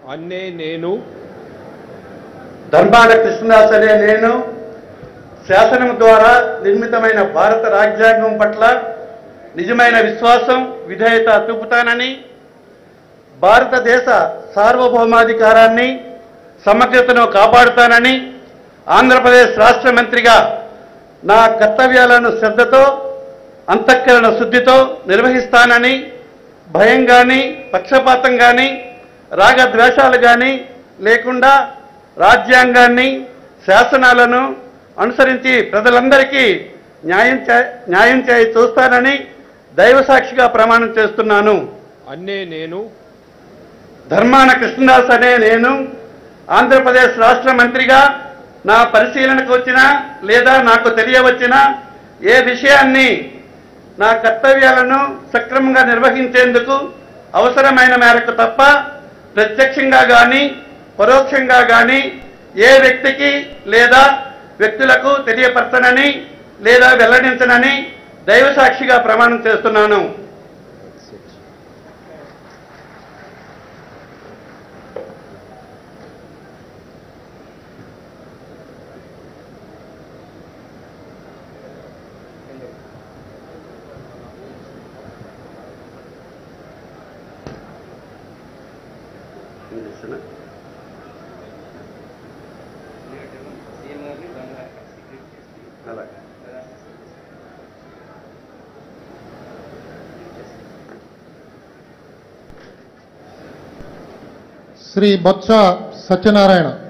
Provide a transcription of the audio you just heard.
అన్నే నేను ధర్మాన కృష్ణదాస్ అనే నేను శాసనం ద్వారా నిర్మితమైన భారత రాజ్యాంగం పట్ల నిజమైన విశ్వాసం విధేయత చూపుతానని భారతదేశ సార్వభౌమాధికారాన్ని సమగ్రతను కాపాడుతానని ఆంధ్రప్రదేశ్ రాష్ట్ర మంత్రిగా నా కర్తవ్యాలను శ్రద్ధతో అంతఃకరణ శుద్ధితో నిర్వహిస్తానని భయం కానీ పక్షపాతం కానీ రాగద్వేషాలు కానీ లేకుండా రాజ్యాంగాన్ని శాసనాలను అనుసరించి ప్రజలందరికీ న్యాయం చే- న్యాయం చేయి చూస్తానని దైవసాక్షిగా ప్రమాణం చేస్తున్నాను అన్నే నేను ధర్మాన కృష్ణదాస్ అనే నేను ఆంధ్రప్రదేశ్ రాష్ట్ర మంత్రిగా నా పరిశీలనకు వచ్చిన లేదా నాకు తెలియవచ్చిన ఏ విషయాన్ని నా కర్తవ్యాలను సక్రమంగా నిర్వహించేందుకు అవసరమైన మేరకు తప్ప ప్రత్యక్షంగా కానీ పరోక్షంగా కానీ ఏ వ్యక్తికి లేదా వ్యక్తులకు తెలియపరచనని లేదా వెల్లడించనని దైవసాక్షిగా ప్రమాణం చేస్తున్నాను అలాగే శ్రీ బొత్స సత్యనారాయణ